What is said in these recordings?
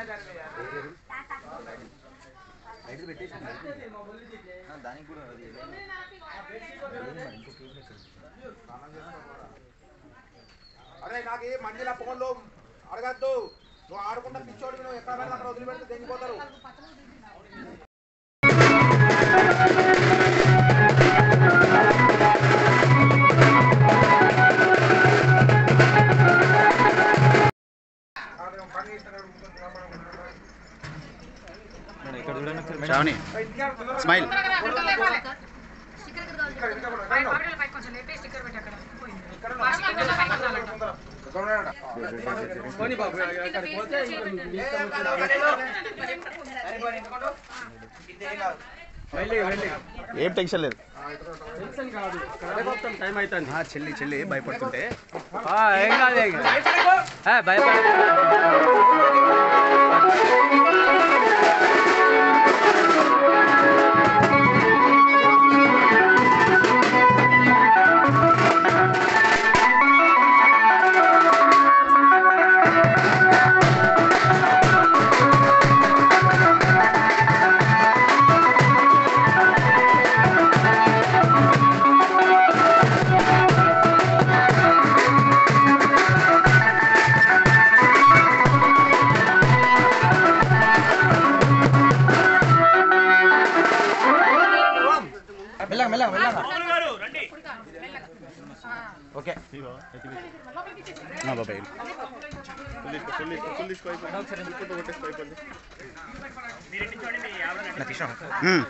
దానికి కూడా అది అరే నాకు ఈ మందిల ఫోన్లో అడగద్దు నువ్వు ఆడుకుంటా పిచ్చోడికి నువ్వు ఎక్కడ పడితే అక్కడ వదిలిపెడితే తెగిపోతారు ఇక్కడ చూడండి ఒకసారి శ్రావణి స్మైల్ ఏం టెన్షన్ లేదు టైం అవుతుంది ఆ, చెల్లి చెల్లి భయపడుతుంటే ఏం కాదు భయపడ మెల్లగా మెల్లగా మెల్లగా ఓకే నా బాబాయ్ నాకు ఇష్టం మ్మ్.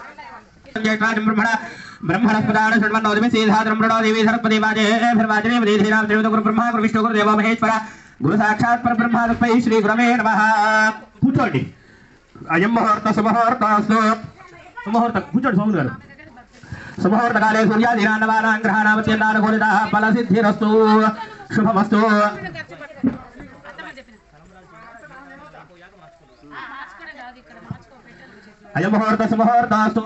బ్రహ్మణస్పదాన శృణ్వన్నోదిమి శ్రీధాద్రం మృడో దేవి సరస్వతి వాజే భర్వాజనే వదేధీనాం త్రివిధ గురు బ్రహ్మ గురు విష్ణు గురు దేవ మహేశ్వర గురు సాక్షాత్ పరబ్రహ్మాత్మై శ్రీ గురమే నమః కూర్చోండి అయం ముహూర్త సుముహూర్తస్తు ముహూర్త కూర్చోండి స్వామి గారు సుముహూర్తకాలే సూర్యాదినాన్నవానాం గ్రహాణామత్యందానుకూలిత ఫలసిద్ధిరస్తు శుభమస్తు అయం ముహూర్త సుముహూర్తస్తు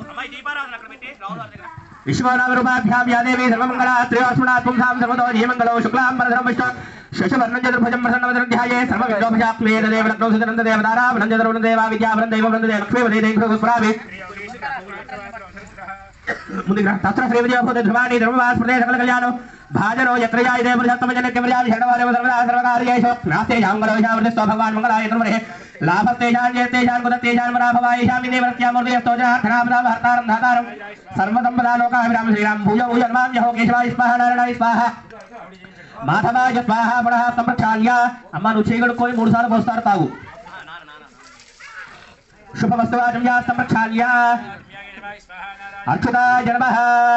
విశ్వనామరూపాభ్యాం యా దేవి సర్వమంగళ త్రివాసునాథ్ పుంసాం సర్వతో జీమంగళో శుక్లాం వరదరం విష్ణు శశవర్ణం చతుర్భుజం ప్రసన్నవదనం ధ్యాయే సర్వవిద్యోభజాక్మేన దేవ లగ్నో సుదనంద దేవదారా వనంద వరుణ దేవ విద్యావరం దైవ వృంద దేవ లక్ష్మీ వదే దేవ స్మరామి ముందుగా తత్ర శ్రీ విజయభూత ధ్రువాణి ధర్మవాస్మృతే సకల కళ్యాణం భాజనో యత్ర జాయ దేవ సత్తమ జన కెమర్యాది షడవారేవ సర్వదా సర్వకార్యేషు నాస్తే జాంగళో శామృతే స్వభగవాన్ మంగళాయ ధర్మరే లాభస్తేజాన్ జయతేజాన్ కుదతేజాన్ మరాభవాయేషాం విదే వర్త్యామూర్తి స్తోజనాథనామనామ హర్తారం ధాతారం సర్వదంపదా లోకాభిరామ శ్రీరామ్ భూయో భూయ నమామ్యహో కేశవాయ స్వాహ నారాయణాయ స్వాహ మాధవాయ స్వాహ పునః సంప్రక్షాళ్య అమ్మ నువ్వు చేయగడుక్కొని మూడు సార్లు పోస్తారు తాగు శుభవస్తువాచం యా సంప్రక్షాళ్య అచ్యుతాయ నమః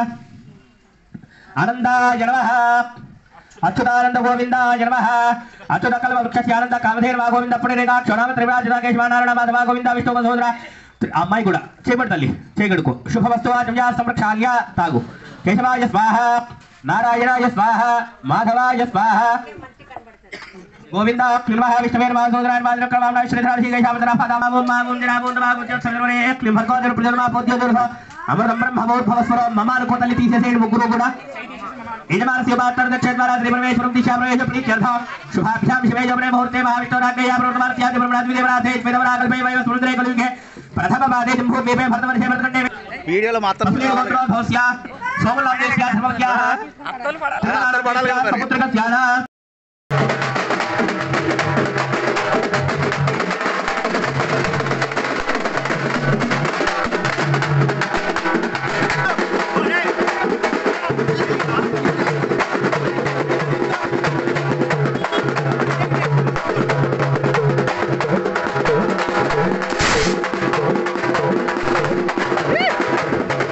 ఆనందాయ నమః అచ్యుతానంద గోవిందాయ నమః అచ్యుత కల్వ వృక్షస్య ఆనంద కామధేన గోవింద పుణ్యరేఖా క్షణామ త్రివిరాజుత కేశవ నారాయణ మాధవ గోవింద విష్ణు మధోదర అమ్మాయి కూడా చేయబడి తల్లి చేయగడుకో శుభవస్తువాచం యా సంప్రక్షాళ్య తాగు కేశవాయ స్వాహ నారాయణాయ స్వాహ మాధవాయ స్వాహ గోవింద క్లిమః విష్ణవే నమః సోదరాయ మాదర క్రమాణ శ్రీధరాశి గైశామదన పదామం మామం జనామం నమాగం చర్చలవరే క్లిమః కోదర ప్రజలమా పోద్యోదర అమృతం బ్రహ్మమోద్భవస్వరం మమాను కోతలి తీసేసేడు ముగ్గురు కూడా యజమానస్య మాత్ర దక్షద్వారా శ్రీ పరమేశ్వరం దిశా ప్రవేశ ప్రీత్యర్థ శుభాభ్యాం శివే జమనే ముహూర్తే మహావిష్ణురాజ్ఞయా ప్రవర్తమానస్యాది బ్రహ్మరాజ్విదేవరాధే స్వేదవరాకల్పే వై స్మృద్రే కలియుగే ప్రథమ పాదే జింభూమే భరతవర్షే భరతఖండే వీడియోలో మాత్రం తస్మై గోత్రో భవస్య సోమలోకేస్య ధర్మజ్ఞాః సముద్రకస్యాః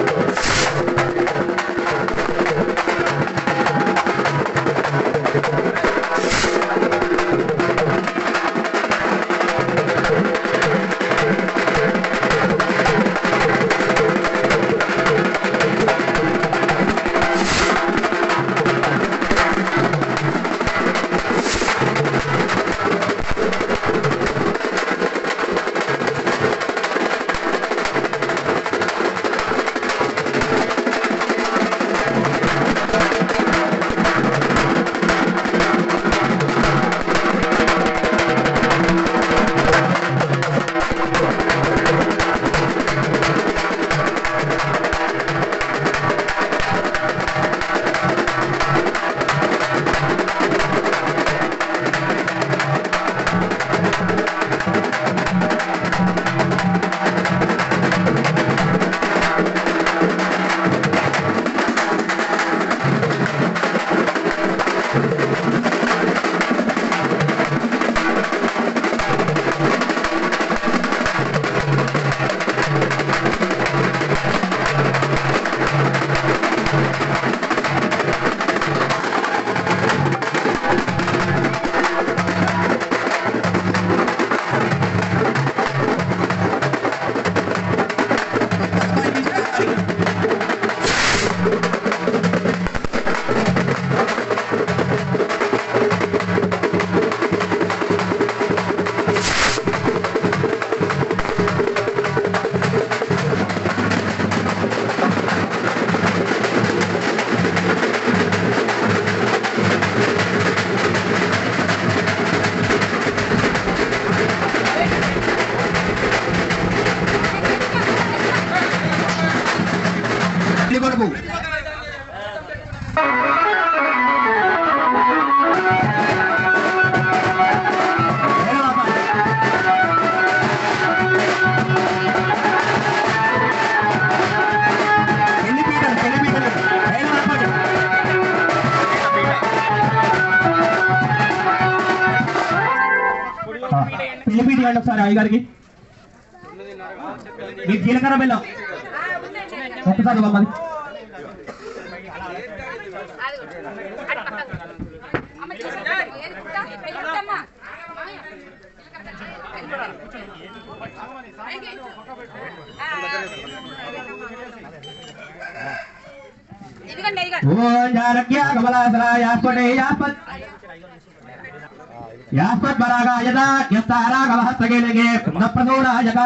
Thank పిలిపి ఇవ్వండి ఒకసారి అయ్యగారికి మీ జీలకర్ర బెల్లం ఒక్కసారి మమ్మల్ని ఇదిగోండి ఇదిగోండి ఓం జానక్య కమలాసన యాస్పటే యాస్పత్ యాస్పత్ పరాగాయత యస్తారాగవహస్తగేలగే కుందప్రసూరాయత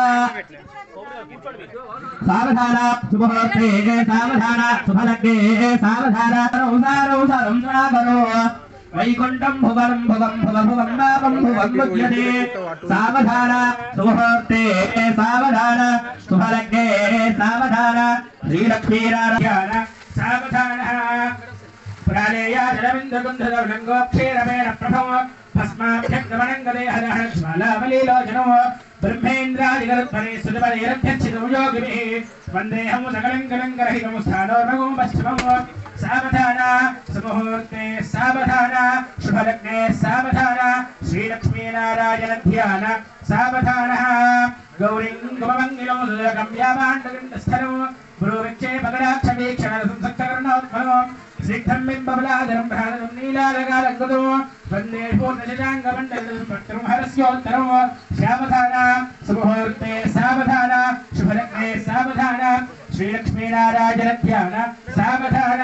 సావధాన శుభహోత్రే సావధాన శుభలగ్నే సావధాన సంసారం సంసారో వైకుంఠం భువనం భువం భువ భువం నామం భువం ముచ్యతే సావధాన శుభహోత్రే సావధాన శుభలగ్నే సావధాన శ్రీలక్ష్మీనారాయణ సావధాన ప్రాళేయా జలవిందగుంధరవలంగోక్షీరమేణ ప్రభవ భస్మాభ్యగ్రమణంగదేహరః జ్వాలావలీలోచనో బ్రహ్మేంద్రాదిగరుత్పరే సుజపరేరభ్యచ్చితం యోగిభిः వందేహం సకలం కలంకరహితం స్థానోర్మగో పశ్చిమం సావధాన సుముహూర్తే సావధాన శుభలగ్నే సావధాన శ్రీలక్ష్మీనారాయణ ధ్యాన సావధాన గౌరీం గుమమంగిలం సుదగం వ్యామాండగంధస్థలం పురోవృక్షే పగడాక్షవీక్షణ సంసక్తకర్ణోత్ఫలం సిద్ధం బింబబలాదరం భ్రాదరం నీలాలగాలంగదో వందే పూర్ణశశాంగమండలం భక్తం హరస్యోత్తరం శ్యామధాన సుముహూర్తే సావధాన శుభలగ్నే సావధాన శ్రీలక్ష్మీనారాయణ ధ్యాన సావధాన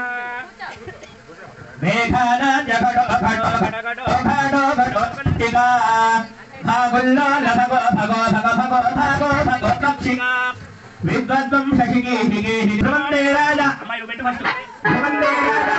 మేఘాన జగడో ఘటో ఘటో ఘటో ఘటో కంటిగా భాగుల్లో లభగో భగో భగ భగో భగో భగో పక్షిగా విద్వద్వం శశిగే హిగే ధ్రువందే రాజా అమ్మాయి నువ్వు పెట్టు ఫస్ట్ ధ్రువందే రాజా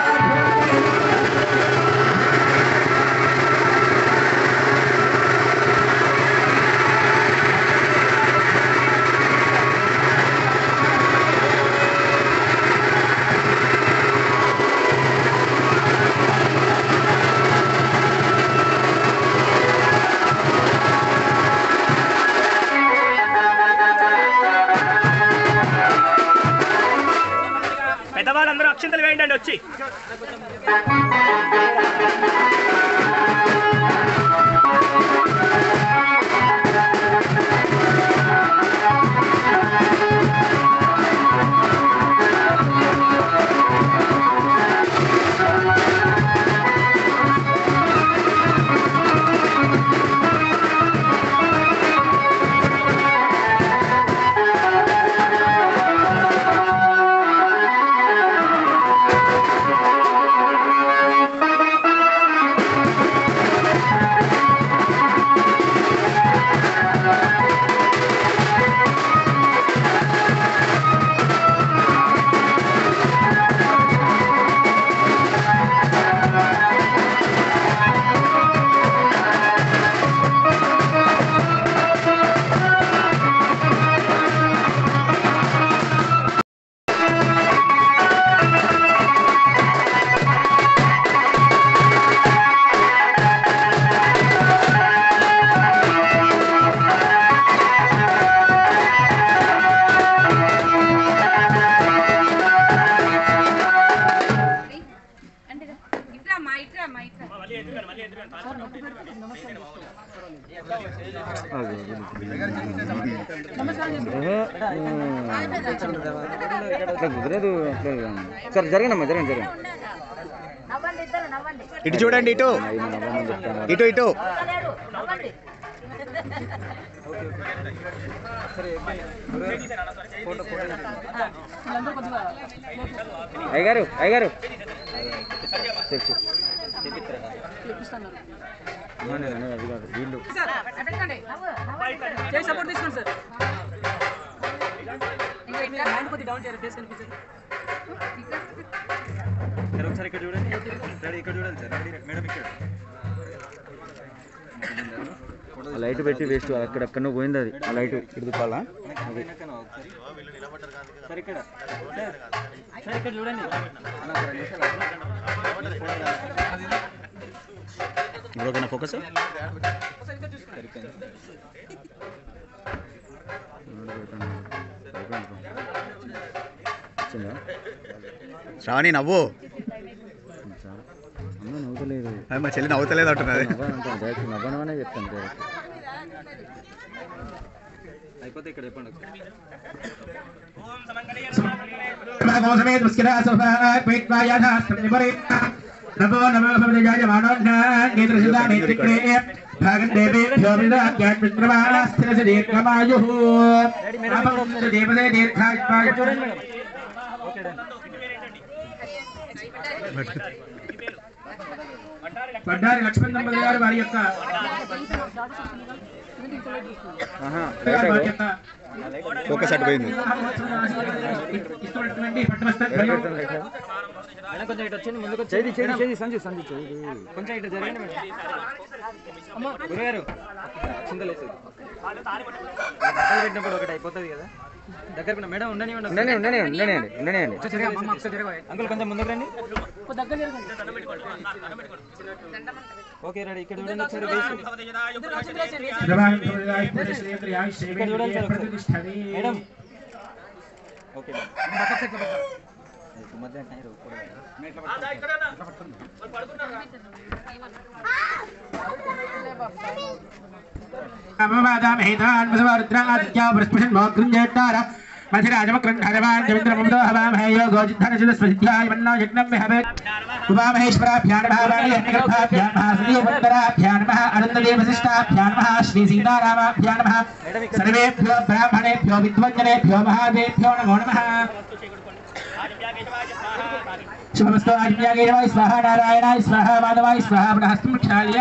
పెద్దవాళ్ళందరూ అక్షంతలు వేయండి వచ్చి అంటే ఇట్లా మా ఇట్లా మా ఇట్లా కుదరదు సరే జరగనమ్మా జరగండి జరగండి నవ్వండి ఇద్దరు నవ్వండి ఇటు చూడండి ఇటు నవ్వమని చెప్తాను ఇటు ఇటు లేడు నవ్వండి అయ్యగారు అయ్యగారు చెప్పు అమ్మా, నేను అనేది అది కాదు వీళ్ళు పెట్టండి నవ్వు నవ్వండి సపోర్ట్ తీసుకోండి సార్ ఇంకా ఇట్లా హ్యాండ్ కొద్ది డౌన్ చేయాలి ఫేస్ కనిపించదు ఒకసారి ఇక్కడ చూడండి రెడీ ఇక్కడ చూడండి సార్ రెడీ మేడం ఇక్కడ ఆ లైట్ పెట్టి వేస్ట్ అక్కడెక్కడో పోయింది అది ఆ లైట్ ఇడుకోవాలా సార్ ఇక్కడ సార్ సార్ ఇక్కడ చూడండి ఓకేనా ఫోకస్ వచ్చిందా శ్రావణి నవ్వు అమ్మ నవ్వుతలేదు అది మా చెల్లి నవ్వుతలేదు అంటున్నది నవ్వాలంటాను డైరెక్ట్ నవ్వనమనే చెప్తాను డైరెక్ట్ అయిపోతే ఇక్కడ చెప్పండి ఒకసారి. సమేత ముస్కిరా సుభానాత్ పేట్వా యథాస్త్రనిపరి నమో నమో భవతి జాయమానోన్న నేత్రసిదా నేత్రిక్రే భాగం దేవేభ్యో విదాఖ్యాత్ మిత్రమాస్థిరసి దీర్ఘమాయుః అపం దేవదే దీర్ఘాయుష్మాయ పడ్డారి లక్ష్మణ్ దంపతి గారు వారి యొక్క ఆహా వారి యొక్క ఫోకస్ అటు పోయింది ఇస్తున్నటువంటి పట్టమస్తకం అయినా కొంచెం ఇటు వచ్చింది ముందుకు చేది చేది చేది సంజు సంజు చేది కొంచెం ఇటు జరగండి మేడం అమ్మ గురుగారు చింతలేసేది పక్కన పెట్టినప్పుడు ఒకటి అయిపోతుంది కదా దగ్గరకు మేడం ఉండని ఉండనే ఉండనే ఉండనే ఉండనే అంకుల్ కొంచెం ముందుకు రండి ఓకే రెడీ ఇక్కడ చూడండి ఒకసారి వేసి. మేడం ఓకే సర్వేభ్యో బ్రాహ్మణేభ్యో విద్వంజనేభ్యో మహాదేభ్యో నమో నమః శుభమస్తు ఆజ్ఞాగేయవాయ స్వాహ నారాయణాయ స్వాహ మాధవాయ స్వాహ బృహస్తం క్షాళ్య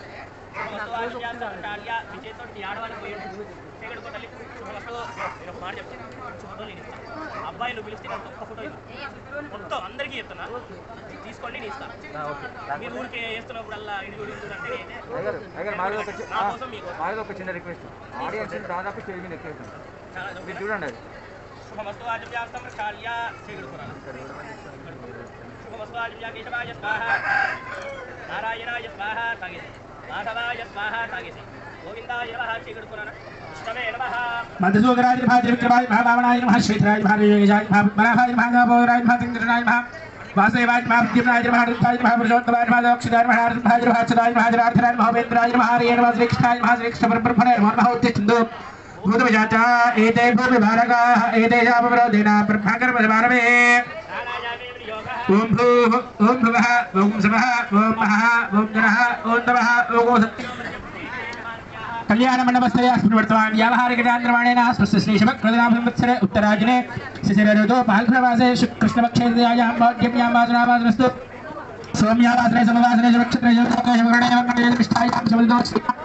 అబ్బాయిలు పిలిస్తే నాకు ఒక్క ఫోటో ఇవ్వు. మొత్తం అందరికీ చెప్తున్నా తీసుకోండి నేను ఇస్తాను మీరు ఊరికి వేస్తున్నప్పుడల్లా ఇది చూడు ఇది చూడు అంటే అయ్యారు అయ్యారు మాది ఒక చి- నా కోసం మీకు మాది ఒక చిన్న రిక్వెస్ట్ ఆడియన్స్ దాదాపు స్టేజ్ మీద ఎక్కేసాం మీరు చూడండి అది శుభమస్తు ఆజమ్యాస్తం ప్రక్షాళ్య చేకడుకున్నాను శుభమస్తు ఆజమ్యా కేశవాయ స్వాహ నారాయణాయ స్వాహ తాగేసి మాధవాయ స్వాహ తాగేసి గోవిందాయ నమః చేకడుకున్నాను ఇష్టమే నమః మధుసూదరాజ భాజ విక్రమాయ మహాభావనాయ నమః శ్వేతరాజ భారజాయ మహాభాయ మహాగోరాయ మహాచంద్రనాయ మహా వాసదేవాయ మహాద్యుమ్నాయ మహారుద్ధాయ మహాపురుషోత్తమాయ మహాదక్షిణాయ మహారుద్ధాయ మహాచదాయ మహాజనార్థనాయ మహోపేంద్రాయ మహారేణ మహాశ్రీకృష్ణాయ మహాశ్రీకృష్ణ పరబ్రహ్మణే నమో నమః ఉత్తిష్ఠन्तు భూతవిజాత ఏతే భూమి భారగాః ఏతేషామవరోధేన బ్రహ్మాకర్మసమారమే నారాయణాయ యోగः ఓం భూః ఓం భువః ఓం శవః ఓం మహః ఓం జనః ఓం తమః ఓం ఓం కళ్యాణ మండపస్థలే అస్మిన్ వర్తమాన్ వ్యావహారిక చాంద్రమాణేన స్వస్య శ్రీ శుభకృతనామ సంవత్సరే ఉత్తరాజనే శిశిర ఋతు పాల్గొనవాసే కృష్ణపక్షే ద్వియాయాం భాగ్యమ్యాం వాసనావాసనస్తు సోమ్యావాసనే సమవాసనే శుభక్షత్రే శుభకృష్ణవర్ణే వంగడే నిష్ఠాయాం శబలిదో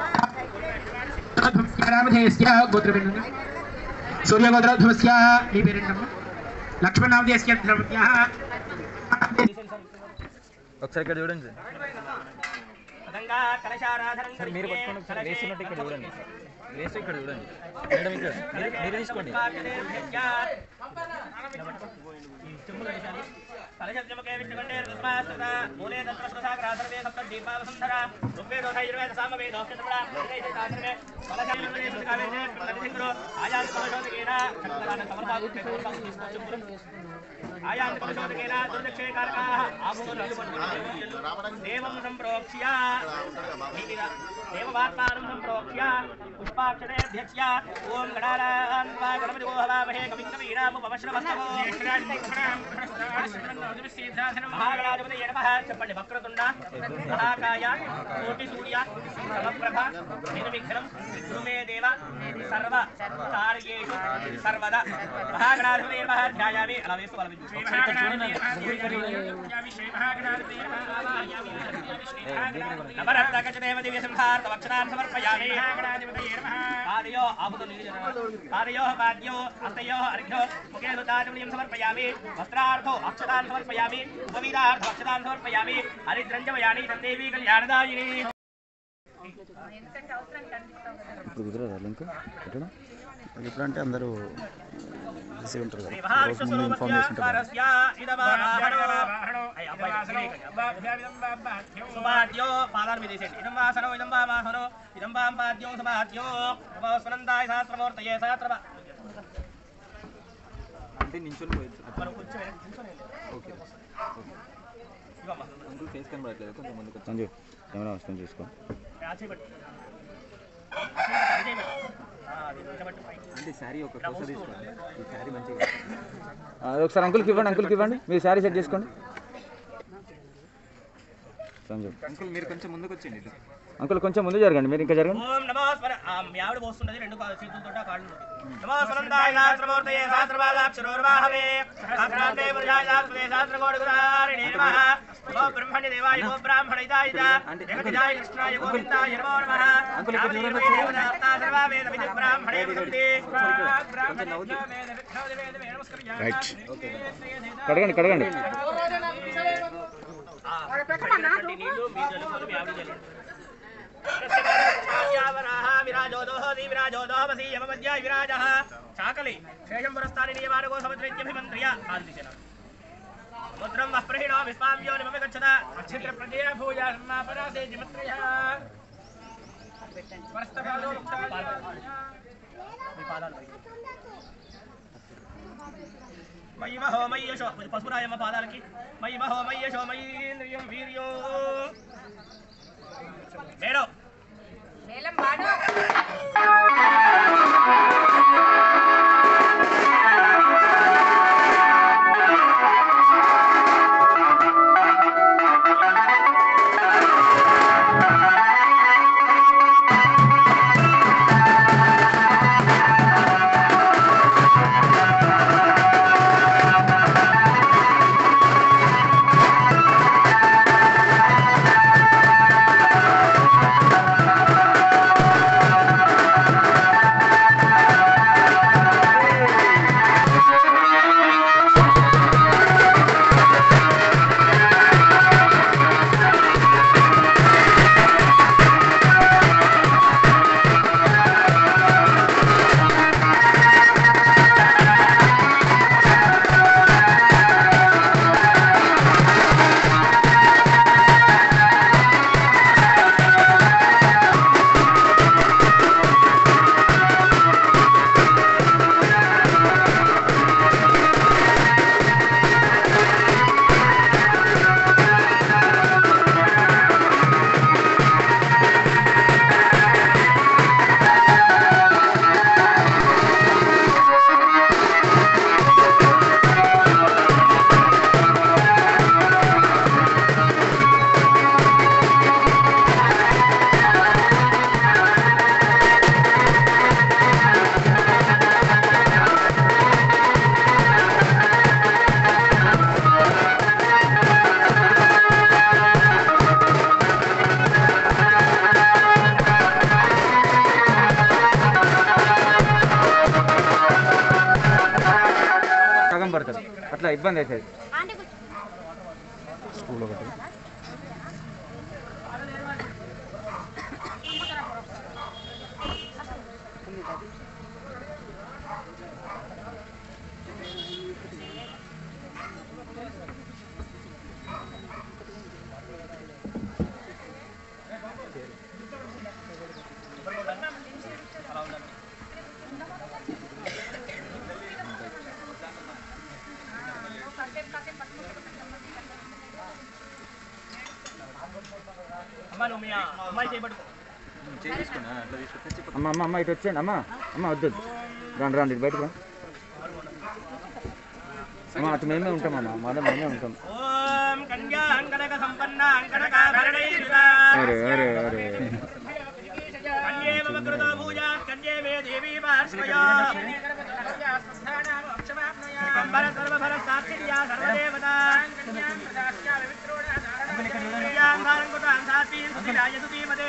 రామధేయస్య గోత్రభిన్న సూర్యగోత్రోద్భవస్య మీ పేరేంటమ్మా లక్ష్మణనామధేయస్య ధర్మజ్ఞः ఒకసారి ఇక్కడ చూడండి సార్ గంగా కలశారాధనం సార్ మీరు పట్టుకోండి ఒకసారి వేస్తున్నట్టు ఇక్కడ చూడండి వేస్తూ ఇక్కడ చూడండి మేడం ఇక్కడ మీరు మీరు తీసుకోండి కలశద్యమకే విష్ణుకంటే తస్మాస్తత మూలే తత్ర స్వసాగరా సర్వే సప్త దీపావసుంధర ఋగ్వేదో ధైర్వేద సామవేద ఔషధముల కలశే కలశే సుఖావేదే ప్రతిసింగ్రో ఆయాతి కలశోదకేన చక్రాన సమర్పాదు తీసుకోవచ్చు ఆయాంత కలశోదకేన దుర్దక్షే కారకాః ఆభూతులు దేవం సంప్రోక్ష్య దేవవాత్మానం సంప్రోక్ష్య పుష్పాక్షరే అధ్యక్ష్య ఓం గణానాన్వా గణపతి గోహవామహే కవిం కవీనాముపవశ్రవస్తవో మహాగణాధిపతి నమః చెప్పండి వక్రతుండ మహాకాయ కోటి సూర్య సమప్రభ నిర్విఘ్నం గురుమే దేవ సర్వ కార్యేషు సర్వదా మహాగణాధిపతి నమః ధ్యాయామి అలా వేస్తూ బలవించు నవరత్నకచదేవ దివ్య సంహార్తవక్షణాన్ సమర్పయామి పాదయో ఆపుతో పాదయో పాద్యో హస్తయో అర్ఘ్యో ముఖే లుతాచమనీయం సమర్పయామి వస్త్రార్థో అక్షతాన్ సమర్పయామి ఉపవీదార్థో అక్షతాన్ సమర్పయామి హరిద్రంజమయాని తందేవి కళ్యాణదాయిని ఇప్పుడు కుదరదా లింక్ పెట్టడం ఎప్పుడంటే అందరూ బిజీ ఉంటారు శ్రీ కదా రోజు ముందు ఇన్ఫార్మ్ చేసి ఉంటారు కదా. మహావిష్ణుస్వరూపస్య ఇదమాహారణో అయ్య అబ్బాయి సుభాద్యో పాదాల మీద వేసేయండి ఇదం వాసనో ఇదం వామాసనో ఇదం వాం పాద్యో సుభాద్యో నమస్వనందాయ సహస్రమూర్తయే సహస్రమ అంటే నించొని పోయి మనం కొంచెం వెనక్కి కూర్చొని ఓకే ఇవ్వమ్మా అంకుల్ ఫేస్ కనబడట్లేదు కొంచెం ముందుకు వచ్చి సంజు కెమెరా వస్తుంది చూసుకో ఆ చేయి పట్టు. ఆ చేయి శారీ ఒక కోస తీసుకోండి ఈ శారీ మంచిగా ఆ, ఒకసారి అంకుల్కి ఇవ్వండి అంకుల్కి ఇవ్వండి మీ శారీ సెట్ చేసుకోండి సంజు అంకుల్ మీరు కొంచెం ముందుకు వచ్చింది ఇటు. అంకుల్ కొంచెం ముందు జరగండి మీరు ఇంకా జరగండి ఓం నమో స్మర ఆ, మీ ఆవిడ పోస్తున్నది రెండు కాళ్ళు చేతులతో కాళ్ళు నమో స్మరందాయ శాస్త్రమూర్తయే శాస్త్రపాదాక్షరోర్వాహవే శాస్త్రాంతే పురుషాయ శాస్త్రకోడుగురారిణే నమః నమో బ్రహ్మణ్య దేవాయ నమో బ్రాహ్మణితాయ చ జగతిజాయ కృష్ణాయ గోవిందాయ నమో నమః అంకుల్ ఇక్కడ దూరం వచ్చి. దేవతా సర్వా వేద విధి బ్రాహ్మణే విదంతి కొంచెం నవ్వుతూ. రైట్ కడగండి కడగండి నీళ్లు మీ జలుబులు మీ ఆవిడ జలుబులు చాకలి శేషం పురస్థాని నియమానుగో సముద్రజ్ఞమిమంత్రియ ముద్రం వస్ప్రహిణో విస్మావ్యో నిమమి గచ్చత అక్షిత్ర ప్రజయ భూయ సమాపరాసే జిమత్రయ స్వస్థపాదో మీ పాదాలు పైకి. మయి మహో మయి యశో పసుపురాయమ్మ పాదాలకి మయి మహో మయి యశో మయి ఇంద్రియం వీర్యో మేడం మేళం పాడు సగం పడుతుంది అట్లా ఇబ్బంది అవుతుంది స్కూల్ ఒకటి అమ్మ నువ్వు మీ అమ్మాయి చేపట్టుకో చేయి తీసుకోండి ఆ, అట్లా తీసుకొని తెచ్చి అమ్మ అమ్మ అమ్మ ఇటు వచ్చేయండి అమ్మ అమ్మ వద్దు వద్దు. రండి రండి ఇటు బయటకు రా. అమ్మ అటు మేమే ఉంటాం అమ్మ మాలో మేమే ఉంటాం ఓం కన్యా అంగనక సంపన్న అంగనకాభరణైర్యుత అరే అరే అరే కన్యే మమ కృతో భూజా కన్యే మే దేవీ పార్శ్వయా కంబర సర్వఫల సాక్షిర్యా సర్వదేవతా కన్యాంగారం కుటాం సాత్వీం సుఖిలాయ సుధీమతే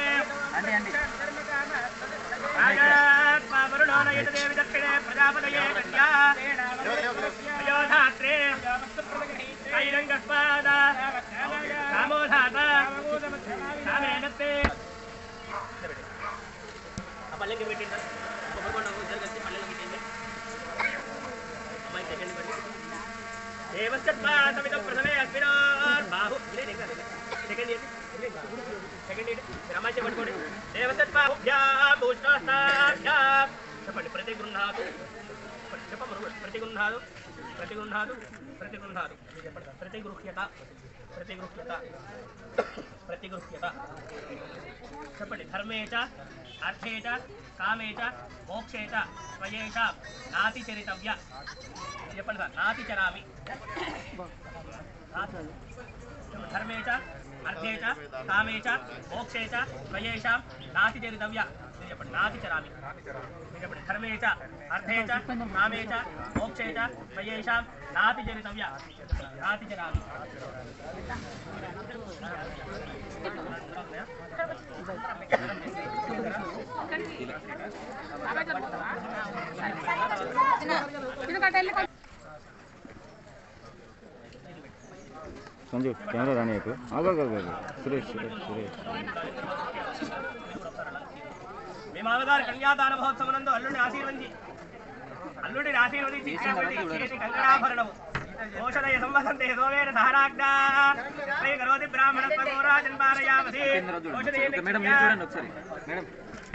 రాజాత్మా వరుణో నయత దేవి దక్షిణే ప్రజాపతయే కన్యా అయోధాత్రే కైరంగస్పాద కామోధాత కామేనత్తే ఆ పల్లెకి పెట్టిందా కొబ్బరికొండ ఉద్దరు కలిసి పల్లెలో పెట్టింది అమ్మాయి సెకండ్ పెట్టి దేవస్తత్వా సమిత ప్రథమే అస్మినార్ బాహు సెకండ్ ఇయర్ సెకండ్ ఇయర్ అమ్మాయి చెప్పండి దేవస్తత్వా భూష్ణాస్తాభ్యా చెప్పండి ప్రతి గృహాదు చెప్పమ్మా ప్రతి గృహాదు ప్రతి గృహాదు ప్రతి గృహాదు చెప్పండి ప్రతి గృహ్యత ప్రతిగృహ్యత ప్రతిగృహ్యత చెప్పండి ధర్మే చ అర్థే చ కామే చ మోక్షే చ స్వయేష నాతి చరితవ్య చెప్పండి సార్ నాతి చరామి నాతి- ధర్మే చ అర్థే చ కామే చ మోక్షే చ స్వయేషాం నాతి చరితవ్య మీరు చెప్పండి నాతి చరామి మీరు చెప్పండి ధర్మే చ అర్థే చ కామే చ మోక్షే చ స్వయేషాం నాతి చరితవ్య నాతి చరామి సంజు కెమెరా రాని ఆగు ఆగు, ఆగు, ఆగు. సురేష్ సురేష్ సురేష్ మీ మామగారు కన్యాదాన మహోత్సవనందు అల్లుడిని ఆశీర్వదించి అల్లుడిని ఆశీర్వదించి ఇచ్చినటువంటి చేతి కంకణాభరణము ఔషధయ సంవసంతే సోమేన సహరాగ్నా శ్రీ కరోతి బ్రాహ్మణ గోరాజన్ పారయామసి ఔషధయ మేడం మీరు చూడండి ఒకసారి మేడం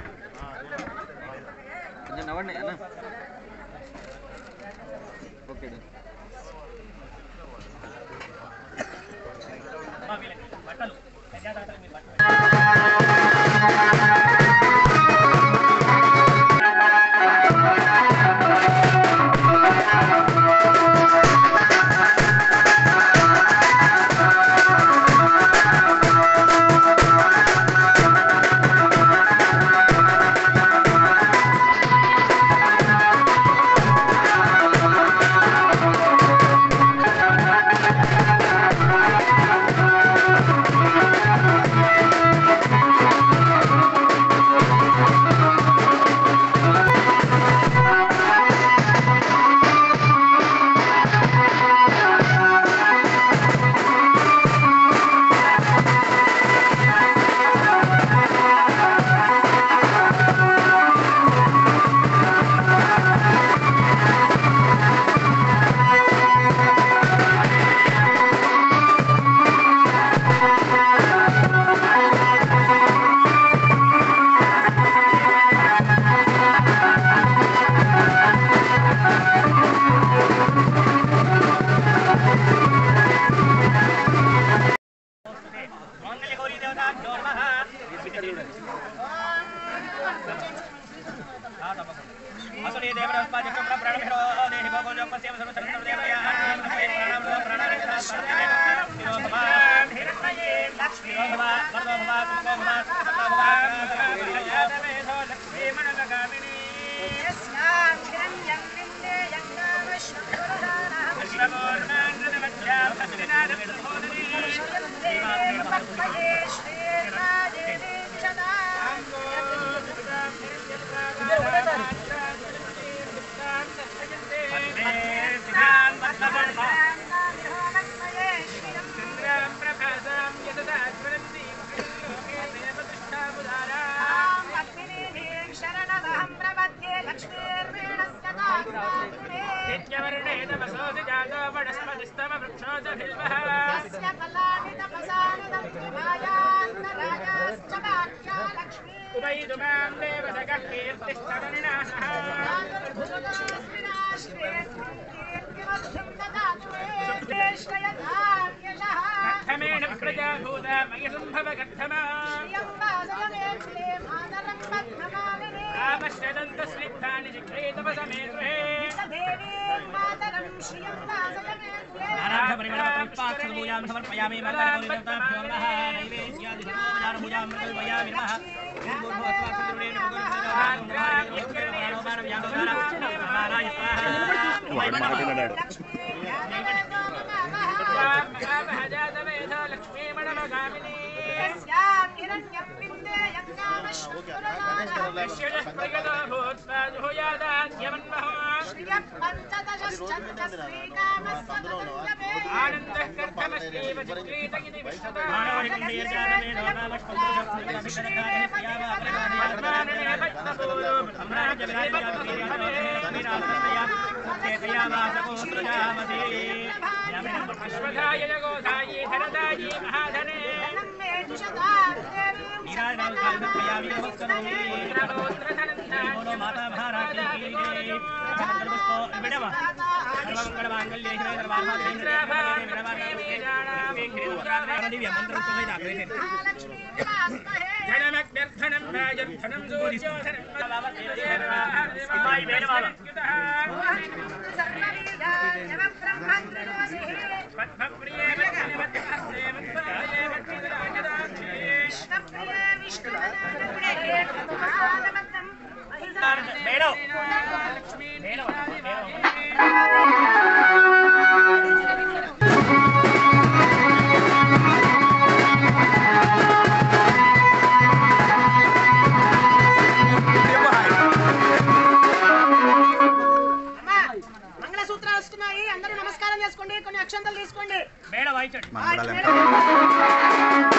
కొంచెం నవ్వండి అన్న ఓకే డన్. బట్టలు కన్యాదాతలకు మీరు బట్టలు మంగళగౌరీ దేవతాభ్యో నమః అసురే దేవరస్పాదిత్యం ప్రాణభిరో దేహి భోగోజో పశ్యేమ సర్వసర్వం దేవయా ప్రాణం ప్రాణారేష హిరణ్యే లక్ష్మీ భవ వరదో భవ కుమో భవ సర్వ భవ యాదవేధో లక్ష్మీ మనగగామిని అశ్వగోర్ణాంగదమధ్యాం అశ్వినాదం సహోదరీ శరణమహం ప్రపద్యే లక్ష్మీర్వీణస్య తాత్మాత్మే तस्य फलानि तपसानुदन्तिमायान्तरायाश्च वाक्या लक्ष्मी कीर्तिमध्यं ददातु मे श्रेष्ठयथान्यशः श्रियं वादय मे कुले मातरं बद्धमालिनी देवीं मातरं श्रियं वादय मे कुले ఆరాధపరిమళకల్పాక్షరభూయాం సమర్పయామి మంగళగౌరీ దేవతాభ్యో నమః నైవేద్యాది సర్వోపచారభూయాం మృగల్వయామి నమః వాడు మాట్లాడాడు అశ్వధాయ గోధాయి ధనదాయి మహాధనే మాతా మహారాజీ సర్వమంగళమాంగళ్యే శివే సర్వార్థార్థే దివ్య మంత్రం మహాలక్ష్మీ నివాసమహే ధనమగ్నిర్ధనం రాజర్ధనం సూర్యోధనం అమ్మాయి వేణుమాల సర్వవీర్యాయ బ్రహ్మత్రిదోషి పద్మప్రియే పద్మవత్సే ముత్సరాయే వత్సరాజదాక్షే కృష్ణప్రియే విష్ణువదనప్రియే మహానమతం మేడం అమ్మా మంగళసూత్రాలు వస్తున్నాయి అందరూ నమస్కారం చేసుకోండి కొన్ని అక్షంతలు తీసుకోండి మేడం వాయించండి ఆ, మేడం.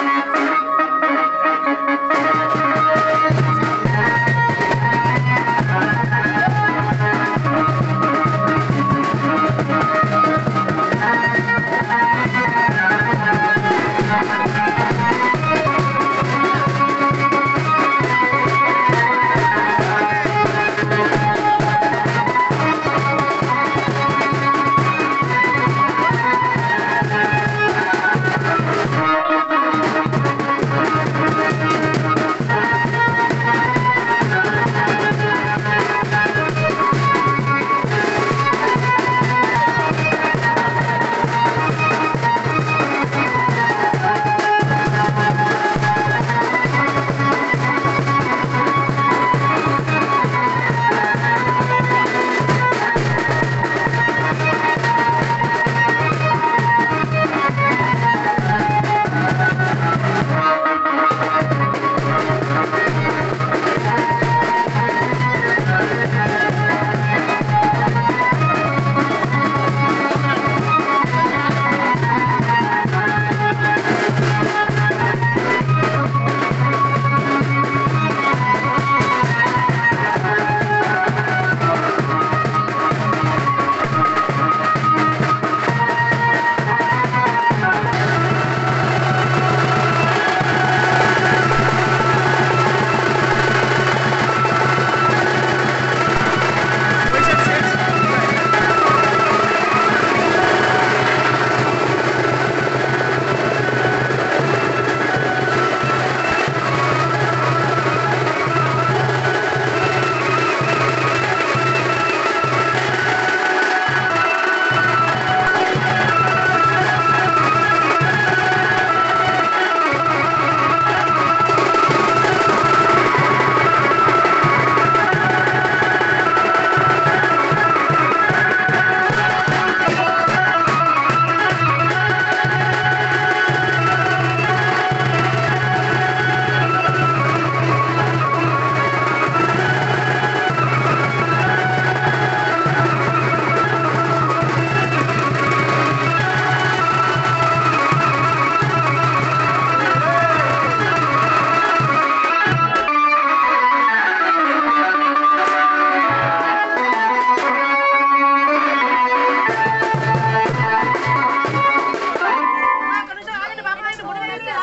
అమ్మా, ఒక్క నిమిషం ఆగండి బాబు, ఆయన మూడు వేలు ఇయ్యరా?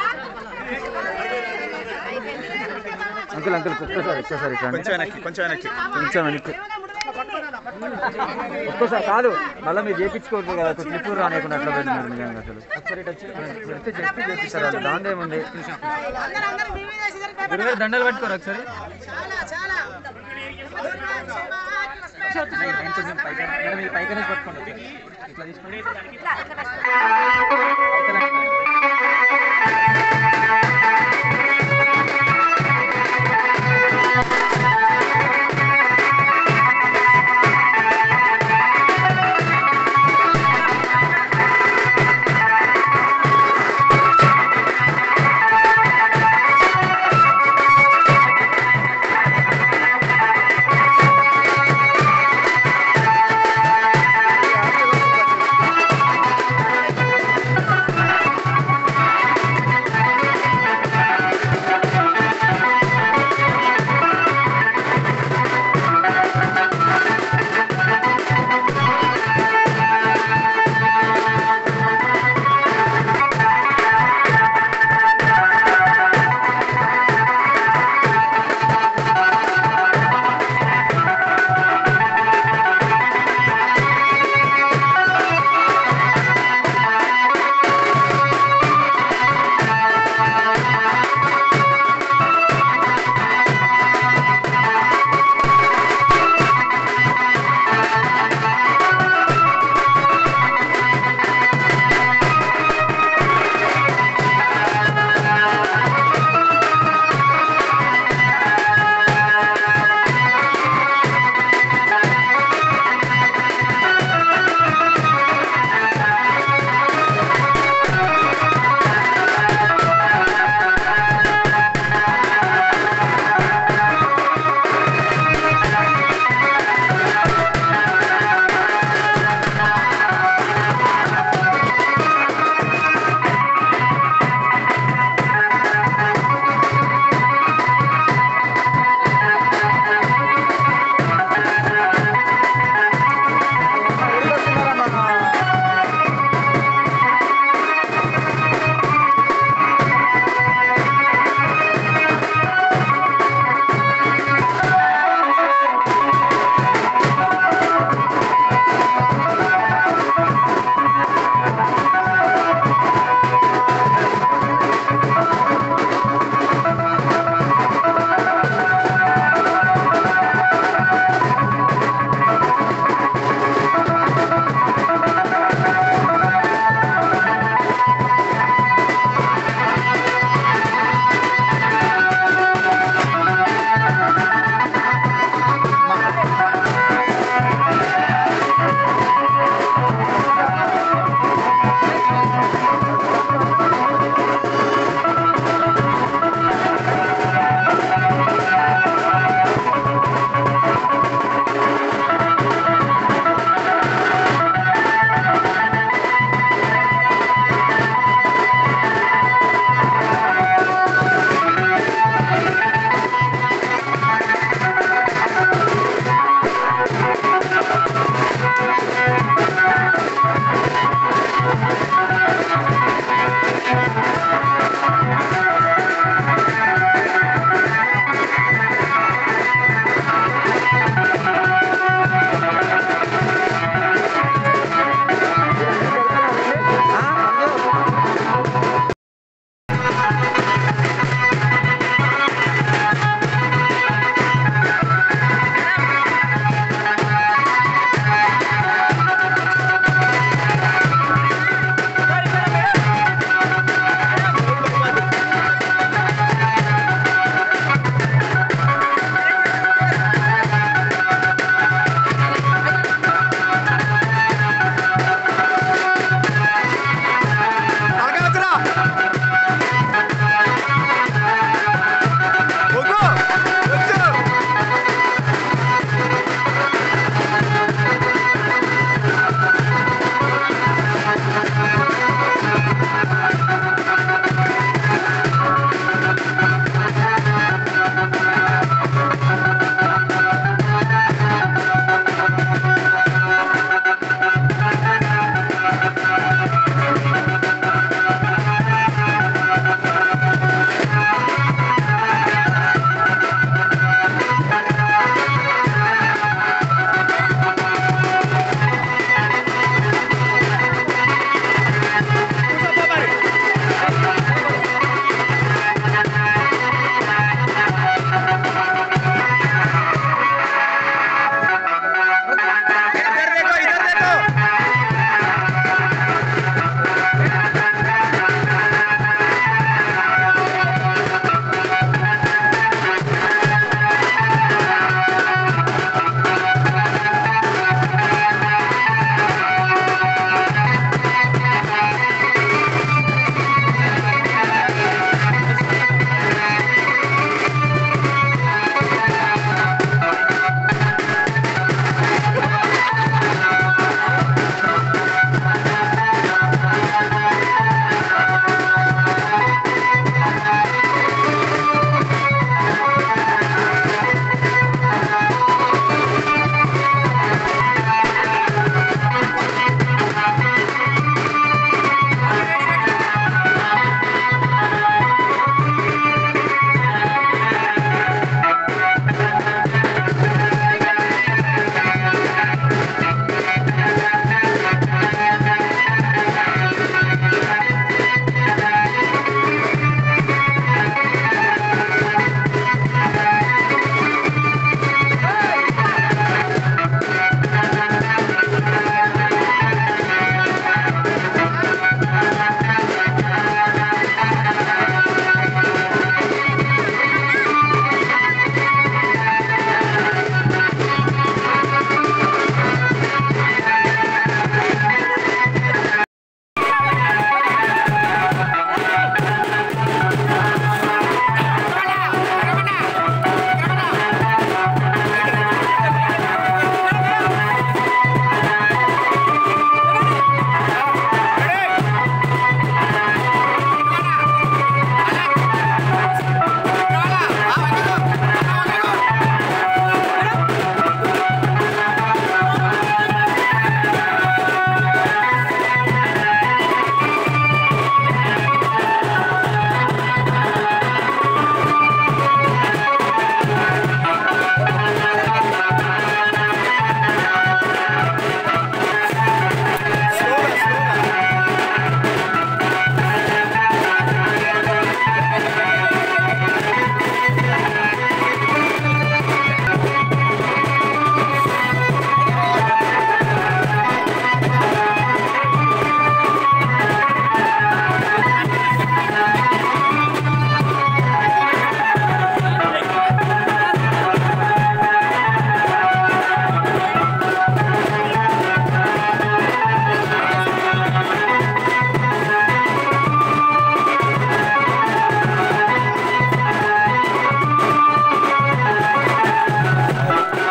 అంకుల్ అంకుల్ ఒక్కసారి ఒక్కసారి ఇట్లా కొంచెం వెనక్కి కొంచెం వెనక్కి కొంచెం వెనక్కి ప్రేమగా మూడు వేలు ఇయ్యండి. ఒక్కసారి కాదు మళ్ళీ మీరు చేయించుకోవద్దు కదా క్లిప్ రానియకుండా అట్లా పెట్టినారు నిజంగా అసలు ఒకసారి ఇటు వచ్చి పెడితే చెప్పి చేపిస్తారు వాళ్ళు దాని ఏముంది అందరూ అందరూ మీ మీద వేసి ఇద్దరు పేపర్ గురుగారు దండలు పట్టుకోరు ఒకసారి చాలా చాలా కొంచెం పైకి మేడం ఇది పైకి అనేది పట్టుకోండి ఇట్లా తీసుకోండి ఆ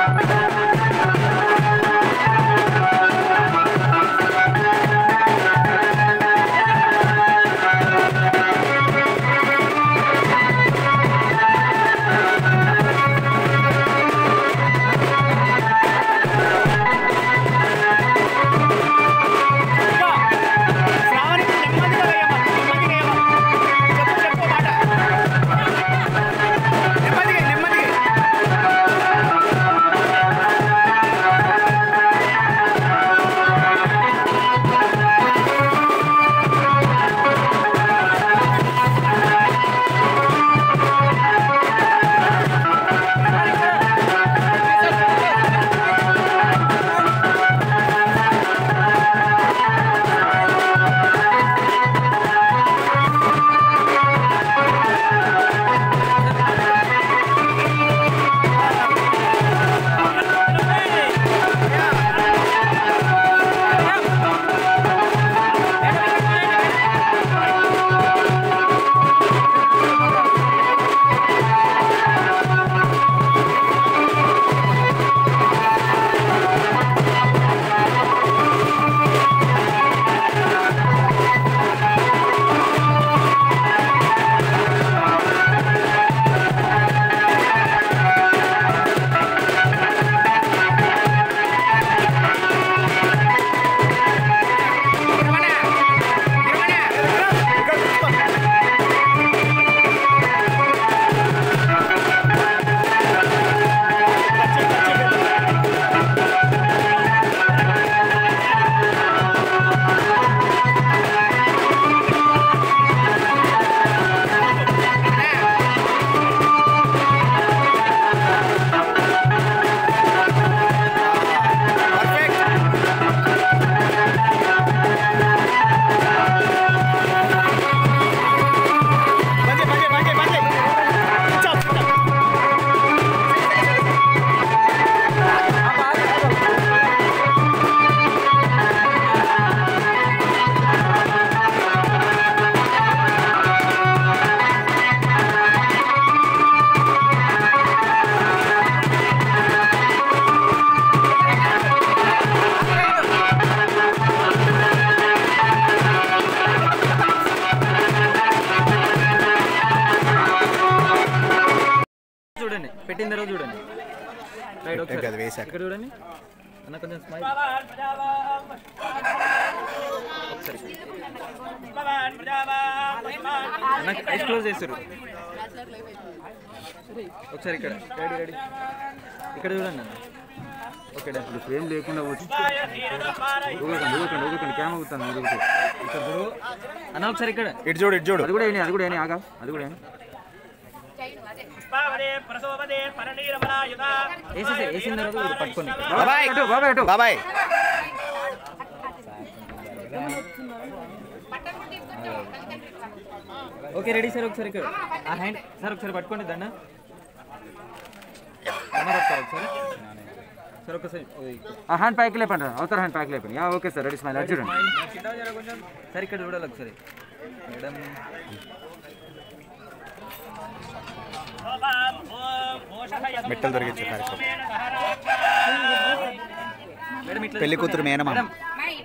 చూడండి పెట్టిన తర్వాత చూడండి రైట్ ఒకసారి ఇక్కడ చూడండి అన్న కొంచెం స్మైల్ అన్న ఐస్ క్లోజ్ చేస్తారు ఒకసారి ఇక్కడ రెడీ రెడీ ఇక్కడ చూడండి అన్న ఓకే డన్ ఇప్పుడు ఫ్రేమ్ లేకుండా వచ్చి ఊగకండి ఊగకండి ఊగకండి క్యామ్ ఊగుతాను ఊగుతాను ఇక్కడ చూడు అన్న ఒకసారి ఇక్కడ ఇటు చూడు ఇటు చూడు అది కూడా ఏని అది కూడా ఏని ఆగా అది కూడా ఏని పుష్పావదే ప్రసోపదే పరనీరమలాయుధ వేసేసి వేసిన తర్వాత మీరు పట్టుకోండి బాబాయ్ బాబాయ్ అటు బాబాయ్ ఓకే రెడీ సార్ ఒకసారి ఇక్కడ ఆ హ్యాండ్ సార్ ఒకసారి పట్టుకోండి దండ అన్న పట్టుకోరు ఒకసారి సార్ ఒకసారి ఓ, ఇక్కడ. ఆ హ్యాండ్ ప్యాక్ లేపండి అవతల హ్యాండ్ ప్యాక్ లేపండి yeah okay sir ready smile అది చూడండి సార్ ఇక్కడ చూడాలి ఒకసారి మేడం మెట్టలు దొరికించే కార్యక్రమం మేడం ఇట్లా పెళ్లి కూతురు తీసుకోండి. మేనమామ. మేడం,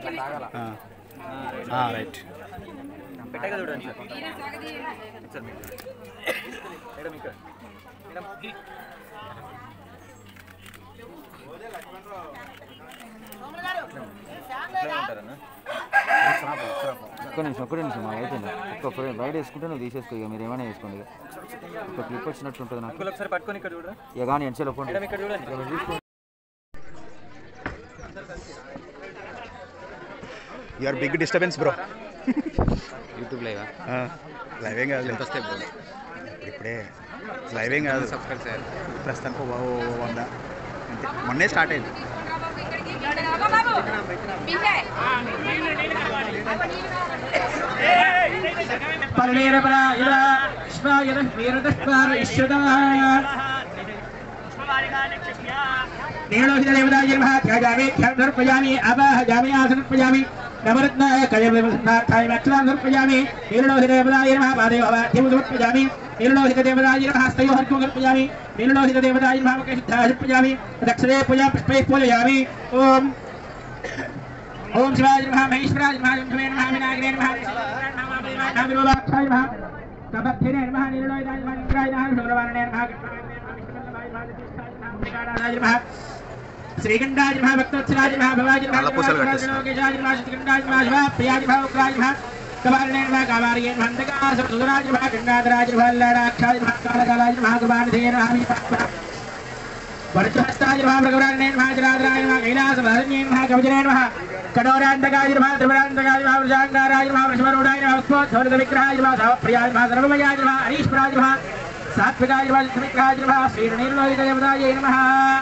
రైట్ పెట్టగా చూడండి సార్ సార్ మేడం మేడం ఇక్కడ మేడం ఇట్లా ఉంటారన్నా ఒక్క నిమిషం ఒక్క నిమిషం మాకు అయిపోయింది ఒక్క ఫ్రేమ్ బయట వేసుకుంటే నువ్వు తీసేసుకో ఇక మీరు ఏమైనా వేసుకోండి ఇక ఒక క్లిప్ వచ్చినట్టు ఉంటుంది నాకు ఇంకోటి ఒకసారి పట్టుకొని ఇక్కడ చూడరా ఇక కానీ ఎంచలో పోండి మేడం ఇక్కడ చూడండి you're big disturbance bro YouTube live live ఏం కాదు ఎంత వస్తాయి బ్రో ఇప్పుడే లైవ్ ఏం కాదు సబ్స్క్రైబ్ చేయాలి ప్రస్తుతానికి ఓ ఓ వంద అంతే మొన్నే స్టార్ట్ అయింది పరనీరమలాయుధ పుష్పాయుధ వీరదస్పార ఇష్యుత పుష్పవారికాన్ని క్షిప్య నీలోహిత దేవతాయ నమః త్యాజామి త్యాగర్పయామి అపాహజామి ఆసనర్పయామి నవరత్నాయ కయవృన్నార్థాయ అక్షరాన్ సమర్పయామి నీలలోహిత దేవతాయ నమః పాదయోః వాక్యం సమర్పయామి నీలలోహిత దేవతాయ నమః హస్తయోః హర్క్యం సమర్పయామి నీలలోహిత దేవతాయ నమః ముఖసిద్ధాయ సమర్పయామి దక్షిణే పూజా పుష్పైః పూజయామి ఓం ఓం శివాయ నమః మహేశ్వరాయ నమః జంభవే నమః వినాయకనే నమః నమః విరూపాక్షాయ నమః కబద్ధనే నమః నీలలోహితాయ నమః ఇంద్రాయ నమః శుభ్రవాణనే నమః కృష్ణాయ నమః శ్రీకంఠాయ నమః భక్తవత్సలాయ నమః భవాయ నమః నల్లపూసలు కట్టేస్తారు. లోకేశాయ నమః శ్రీకంఠాయ నమః శివ ప్రియాయ నమః ఉగ్రాయ నమః కబాలనే నమః కావార్యే నమః అంధకార సురాయ నమః గంగాధరాయ నమః లడాక్షాయ నమః కాళకాలాయ నమః కృపానిధే నమః విపాత్మ వరచహస్తాయ నమః భగవరాన్నే నమః జరాధరాయ నమః కైలాసభరణ్యే నమః కవచనే నమః కఠోరాంతకాయ నమః త్రిపురాంతకాయ నమః వృషాంగారాయ నమః వృషభరూఢాయ నమః స్ఫోత్సవరిత విగ్రహాయ నమః సవప్రియాయ నమః సర్వమయాయ నమః హరీశ్వరాయ నమః సాత్వికాయ నమః సిద్ధవిగ్రహాయ నమః శ్రీరణీర్లోహిత దేవతాయ నమః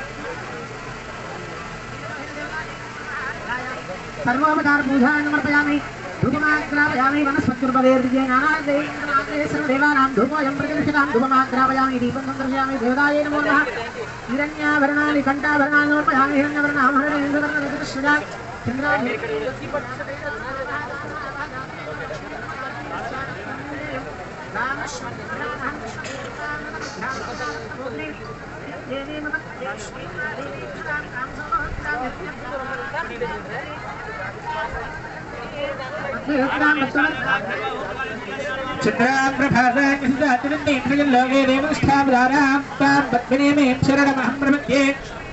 సర్వోపచార పూజాన్ని సమర్పయామి ధూపమాగ్రాపయామి వనస్పత్యుర్పదేర్జే నానాదేవేంద్రాగ్రే సర్వదేవానాం ధూపోయం ప్రతిష్ఠితాం ధూపమాగ్రాపయామి దీపం సందర్శయామి దేవతాయే నమో నమః హిరణ్యాభరణాని కంఠాభరణాన్ని సమర్పయామి హిరణ్యవర్ణామరణేంద్రవర్ణరజతశ్రుజా చంద్రాన్ని చంద్రాంధ్రభాసాతిలోకే దేవస్థాపదారాం తాం పద్మినేమేం శరణమహం ప్రపద్యే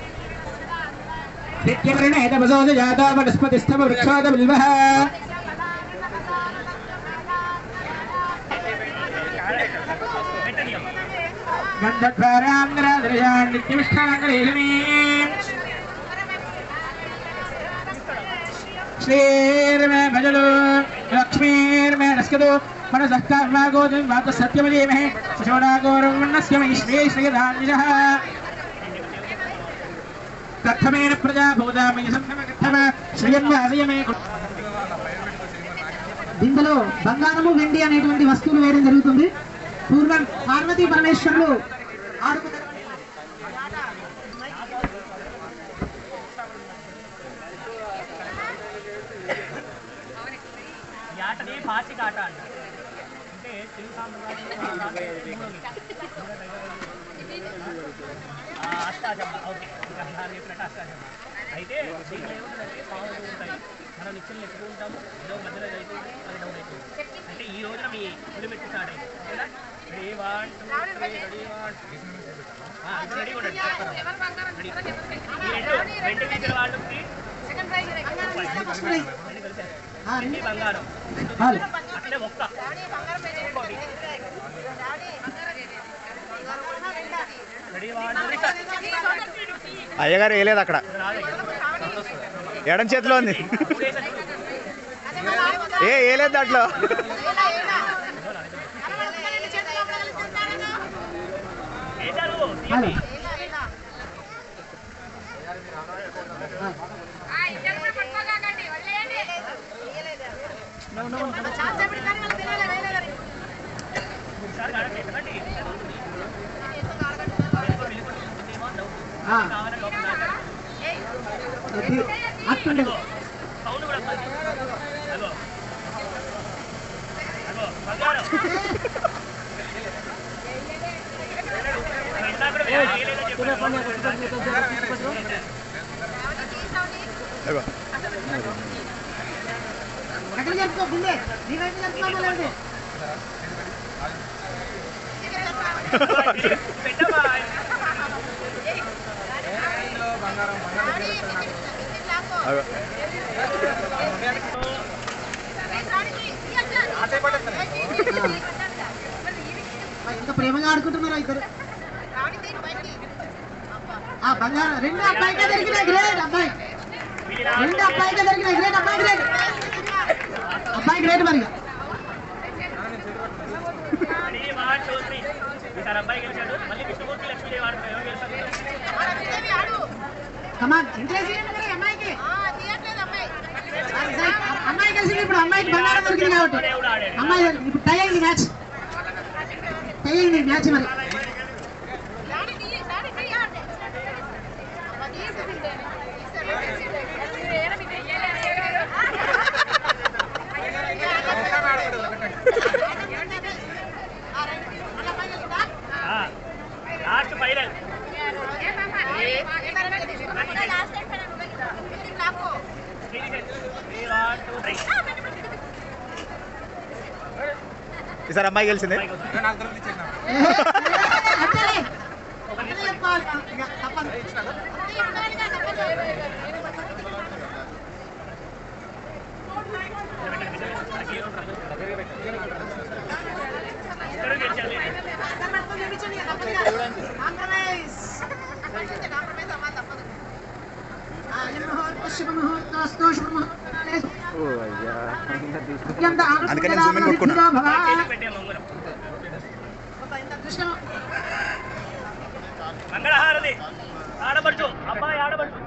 నిత్యవర్ణే తపసోజ జాతా వనస్పతిస్తమ వృక్షోద బిల్వః గంధద్వారాంధ్రాదృశాన్ నిత్యమిష్టాంగలేశమే శ్రీర్మే భజలు లక్ష్మీర్మే నస్కదు మనసః కర్మాగోదం వాత సత్యమదేమహే శోడాగోరవన్నస్య మయి శ్రీ శ్రీరాజः కథమేన ప్రజా భూతామయ సంతమ శ్రీయన్వాదయమే దీంట్లో బంగారము వెండి అనేటువంటి వస్తువులు వేయడం జరుగుతుంది పూర్వం పార్వతీ పరమేశ్వరులు ఆడుకున్న ఈ ఆటని పాచిక ఆట అంటారు అంటే తెలుగు సాంప్రదాయంలో ఆ ఆ, అష్టాచమ్మ ఓకే ఇంకా నాకు చెప్పినట్టు అష్టాచమ్మ అయితే దీంట్లో ఏముంటుందంటే పావులు ఉంటాయి మనం నిత్యం ఎత్తుకుంటాము ఏదో మధ్యలో ఇది అవుతుంది అది డౌన్ అవుతుంది అంటే ఈ రోజున మీ పులిమెట్టు స్టార్ట్ అయింది ఓకేనా ready one two three ready one ready ఉండండి చెప్తాను రెడీ ఈ రెండు రెండు వీధుల వాళ్ళకి రెండు కలిసారు వెండి బంగారం హాలు. అట్లే ఒక్క ఒక్కోటి రెడీ వన్ అయ్యగారు వేయలేదు అక్కడ ఎడం చేతిలో ఉంది ఏ వేయలేదు దాంట్లో వేశారు హాలు. ఒకసారి కాడండి ఎక్కడండి ఆ, కావాలని లోపల దాచారు. అది అట్టుండదు సౌండ్ కూడా వస్తుంది అగో అగో బంగారం ఇందాక కూడా వేయలేదని చెప్పాను. అదిగో. ఎక్కడ జరుపుకో ముందే నీ వైపు జరుపుకోమా లేదంటే పెట్టమ్మా. అదిగో. ఎంత ప్రేమగా ఆడుకుంటున్నారు ఇద్దరు ఆ బంగారం రెండు అబ్బాయికే దొరికినాయి గ్రేట్ అబ్బాయి రెండు అబ్బాయికే దొరికినాయి గ్రేట్ అబ్బాయి గ్రేట్ అబ్బాయి గ్రేట్ మరి త్రీ, వన్, టూ, త్రీ. ఈసారి అబ్బాయి గెలిచాడు మళ్ళీ విష్ణుమూర్తి లక్ష్మీదేవి ఆడుతున్నారు ఎవరు గెలుస్తారు కమాన్ ఎంకరేజ్ చేయండి మరి అమ్మాయికి సరే, అమ్మాయి కలిసింది ఇప్పుడు అమ్మాయికి బంగారం దొరికింది కాబట్టి అమ్మాయి ఇప్పుడు టై అయింది మ్యాచ్ టై అయింది మ్యాచ్ మరి లాస్ట్ ఫైనల్ ఈసారి అమ్మాయి గెలిచింది అంతేలే అంతే చెప్పాలి ఇక తప్పదు శుభముహూర్తస్తు శుభముహూర్తాలే ఓ అయ్యా ఇంకా తీసుకు అత్యంత అందుకని నేను zoom in కొట్టుకున్నా. కృష్ణ మంగళహారతి ఆడపడుచు అబ్బాయి ఆడపడుచు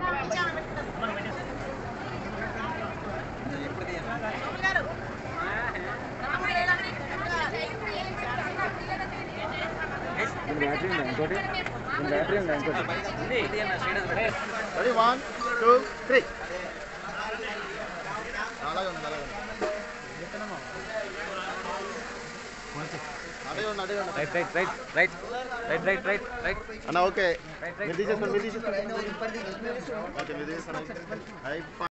దీని బ్యాటరీ ఉందా ఇంకోటి దీని బ్యాటరీ ఉందా ఇంకోటి రెడీ వన్ టూ త్రీ అలాగే ఉంది అలాగే ఉంది అదే ఉంది అదే ఉంది right right right right right right right right అన్న ఓకే మీరు తీసేసుకోండి మీరు తీసేసుకోండి ఓకే మీరు తీసేసుకోండి